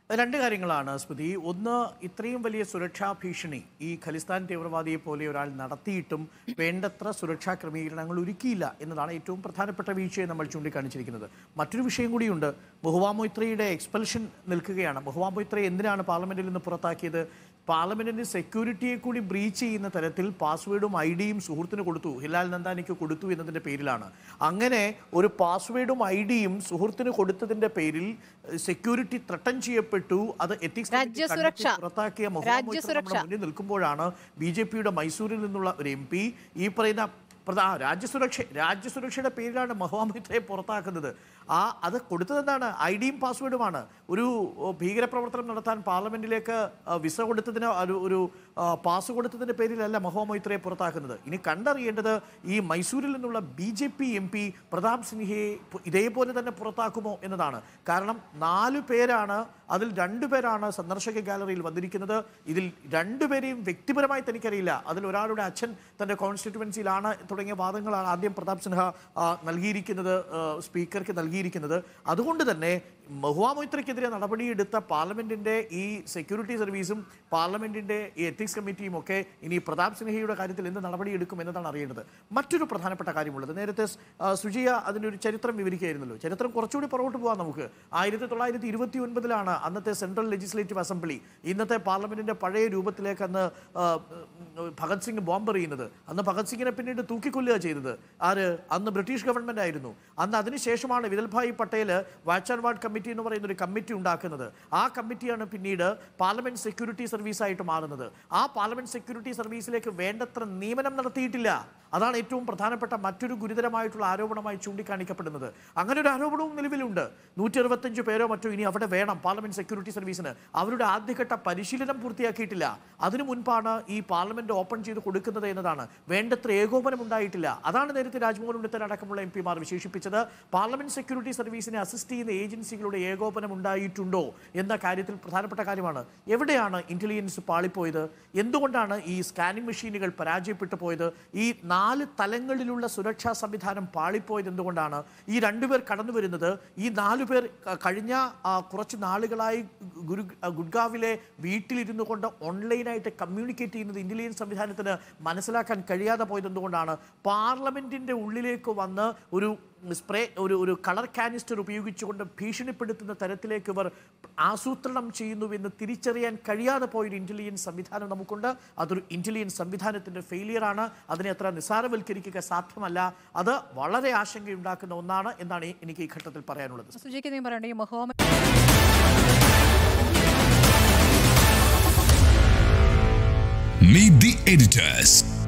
രണ്ട് കാര്യങ്ങളാണ് സ്മൃതി ഒന്ന് ഇത്രയും വലിയ സുരക്ഷാ ഭീഷണി ഈ ഖലിസ്ഥാൻ തീവ്രവാദിയെ പോലെ ഒരാൾ നടത്തിയിട്ടും വേണ്ടത്ര സുരക്ഷാ ക്രമീകരണങ്ങൾ ഒരുക്കിയില്ല എന്നതാണ് ഏറ്റവും പ്രധാനപ്പെട്ട വീഴ്ചയെ നമ്മൾ ചൂണ്ടിക്കാണിച്ചിരിക്കുന്നത് മറ്റൊരു വിഷയം കൂടിയുണ്ട് ബഹുവാ മൊയ്ത്രയുടെ എക്സ്പെൽഷൻ നിൽക്കുകയാണ് ബഹുവാ മൊയ്ത്രയെ എന്തിനാണ് പാർലമെന്റിൽ നിന്ന് പുറത്താക്കിയത് പാർലമെന്റിന്റെ സെക്യൂരിറ്റിയെ കൂടി ബ്രീച്ച് ചെയ്യുന്ന തരത്തിൽ പാസ്വേഡും ഐ ഡിയും സുഹൃത്തിന് കൊടുത്തു ഹിലാൽ നന്ദാനിക്ക് കൊടുത്തു എന്നതിന്റെ പേരിലാണ് അങ്ങനെ ഒരു പാസ്വേഡും ഐ ഡിയും സുഹൃത്തിന് കൊടുത്തതിന്റെ പേരിൽ സെക്യൂരിറ്റി ത്രട്ടൻ ചെയ്യപ്പെട്ടു അത് എത്തിക്സ് രാജ്യസുരക്ഷ. പുറത്താക്കിയ മൊഹമ്മദ് രാജ്യസുരക്ഷ. നമ്മുടെ മുന്നിൽ നിൽക്കുമ്പോഴാണ് ബി ജെ പിയുടെ മൈസൂരിൽ നിന്നുള്ള ഒരു എം പി ഈ പറയുന്ന പ്രധാ രാജ്യസുരക്ഷ രാജ്യസുരക്ഷയുടെ പേരിലാണ് മഹോമിത്രയെ പുറത്താക്കുന്നത് ആ അത് കൊടുത്തതെന്താണ് ഐ ഡിയും പാസ്വേഡുമാണ് ഒരു ഓ, ഭീകരപ്രവർത്തനം നടത്താൻ പാർലമെന്റിലേക്ക് ആ, വിസ കൊടുത്തതിന് ഒരു ഒരു ആ, പാസ് കൊടുത്തതിന്റെ പേരിലല്ല മഹോമൈത്രയെ പുറത്താക്കുന്നത് ഇനി കണ്ടറിയേണ്ടത് ഈ മൈസൂരിൽ നിന്നുള്ള B J P M P Pratap സിൻഹയെ പു- ഇതേപോലെ തന്നെ പുറത്താക്കുമോ എന്നതാണ് കാരണം നാലു പേരാണ് അതിൽ രണ്ടുപേരാണ് സന്ദർശക ഗാലറിയിൽ വന്നിരിക്കുന്നത് ഇതിൽ രണ്ടുപേരെയും വ്യക്തിപരമായി തനിക്കറിയില്ല അതിൽ ഒരാളുടെ അച്ഛൻ തന്റെ കോൺസ്റ്റിറ്റ്യുവൻസിയിലാണ് തുടങ്ങിയ വാദങ്ങളാണ് ആദ്യം പ്രതാപ് സിൻഹ ആ, നൽകിയിരിക്കുന്നത് ആ, സ്പീക്കർക്ക് നൽകിയിരിക്കുന്നത് അതുകൊണ്ട് തന്നെ മഹുവ മൊയ്ത്രയ്ക്കെതിരെ നടപടിയെടുത്ത പാർലമെന്റിന്റെ ഈ സെക്യൂരിറ്റി സർവീസും പാർലമെന്റിന്റെ ഈ എത്തിക്സ് കമ്മിറ്റിയും ഒക്കെ ഇനി പ്രതാപ് സിൻഹയുടെ കാര്യത്തിൽ എന്ത് നടപടിയെടുക്കും എന്നതാണ് അറിയേണ്ടത് മറ്റൊരു പ്രധാനപ്പെട്ട കാര്യമുള്ളത് നേരത്തെ സ്- ആ, സുജിയ അതിൻ്റെ ഒരു ചരിത്രം വിവരിക്കുകയായിരുന്നല്ലോ ചരിത്രം കുറച്ചുകൂടി പുറകോട്ട് പോകാം നമുക്ക് ആയിരത്തി തൊള്ളായിരത്തി ഇരുപത്തി ഒൻപതിലാണ് അന്നത്തെ സെൻട്രൽ ലെജിസ്ലേറ്റീവ് അസംബ്ലി ഇന്നത്തെ പാർലമെന്റിന്റെ പഴയ രൂപത്തിലേക്ക് അന്ന് ആ, ഉം, ഭഗത് സിംഗ് ബോംബ് എറിയുന്നത് അന്ന് ഭഗത് സിംഗിനെ പിന്നീട് തൂക്കിക്കൊല്ലുക ചെയ്തത് ആര് അന്ന് ബ്രിട്ടീഷ് ഗവൺമെന്റ് ആയിരുന്നു അന്ന് അതിനുശേഷമാണ് Vallabhbhai Patel watch and ward committee എന്ന് പറയുന്ന ഒരു കമ്മിറ്റി ഉണ്ടാക്കുന്നത് ആ കമ്മിറ്റിയാണ് പിന്നീട് പാർലമെന്റ് സെക്യൂരിറ്റി സർവീസ് ആയിട്ട് മാറുന്നത് ആ പാർലമെന്റ് സെക്യൂരിറ്റി സർവീസിലേക്ക് വേണ്ടത്ര നിയമനം നടത്തിയിട്ടില്ല അതാണ് ഏറ്റവും പ്രധാനപ്പെട്ട മറ്റൊരു ഗുരുതരമായിട്ടുള്ള ആരോപണമായി ചൂണ്ടിക്കാണിക്കപ്പെടുന്നത് അങ്ങനെ ഒരു ആരോപണവും നിലവിലുണ്ട് നൂറ്റി അറുപത്തഞ്ച് പേരോ മറ്റോ ഇനി അവിടെ വേണം പാർലമെന്റ് സെക്യൂരിറ്റി സർവീസിന് അവരുടെ ആദ്യഘട്ട പരിശീലനം പൂർത്തിയാക്കിയിട്ടില്ല അതിനു മുൻപാണ് ഈ പാർലമെന്റ് ഓപ്പൺ ചെയ്ത് കൊടുക്കുന്നത് എന്നതാണ് വേണ്ടത്ര ഏകോപനം ഉണ്ടായിട്ടില്ല അതാണ് നേരത്തെ രാജ്മോഹൻ ഉണ്ണിത്തൻ അടക്കമുള്ള എം പിമാർ വിശേഷിപ്പിച്ചത് പാർലമെന്റ് സെക്യൂരിറ്റി സർവീസിനെ അസിസ്റ്റ് ചെയ്യുന്ന ഏജൻസികളുടെ ഏകോപനം ഉണ്ടായിട്ടുണ്ടോ എന്ന കാര്യത്തിൽ പ്രധാനപ്പെട്ട കാര്യമാണ് എവിടെയാണ് ഇന്റലിജൻസ് പാളിപ്പോയത് എന്തുകൊണ്ടാണ് ഈ സ്കാനിംഗ് മെഷീനുകൾ പരാജയപ്പെട്ടു പോയത് ഈ നാല് തലങ്ങളിലുള്ള സുരക്ഷാ സംവിധാനം പാളിപ്പോയത് എന്തുകൊണ്ടാണ് ഈ രണ്ടുപേർ കടന്നു വരുന്നത് ഈ നാലു പേർ ക- കഴിഞ്ഞ ആ, കുറച്ച് നാളുകളായി ഗുരു ആ, ഗുഡ്ഗാവിലെ വീട്ടിലിരുന്നു കൊണ്ട് ഓൺലൈനായിട്ട് കമ്മ്യൂണിക്കേറ്റ് ചെയ്യുന്നത് ഇന്റലിജൻസ് സംവിധാനത്തിന് മനസ്സിലാക്കാൻ കഴിയാതെ പോയത് എന്തുകൊണ്ടാണ് പാർലമെന്റിന്റെ ഉള്ളിലേക്ക് വന്ന് ഒരു സ്പ്രേ ഒരു ഒരു കളർ കാനിസ്റ്റർ ഉപയോഗിച്ചുകൊണ്ട് ഭീഷണിപ്പെടുത്തുന്ന തരത്തിലേക്ക് ഇവർ ആസൂത്രണം ചെയ്യുന്നുവെന്ന് തിരിച്ചറിയാൻ കഴിയാതെ പോയൊരു ഇന്റലിജൻസ് സംവിധാനം നമുക്കുണ്ട് അതൊരു ഇന്റലിജൻസ് സംവിധാനത്തിന്റെ ഫെയിലിയറാണ് അതിനെ അത്ര നിസ്സാരവൽക്കരിക്കുക സാധ്യമല്ല അത് വളരെ ആശങ്കയുണ്ടാക്കുന്ന ഒന്നാണ് എന്നാണ് എനിക്ക് ഈ ഘട്ടത്തിൽ പറയാനുള്ളത് സുജിക്ക് എന്തെങ്കിലും പറയണ്ടോ ഈ മഹോമ Meet the editors.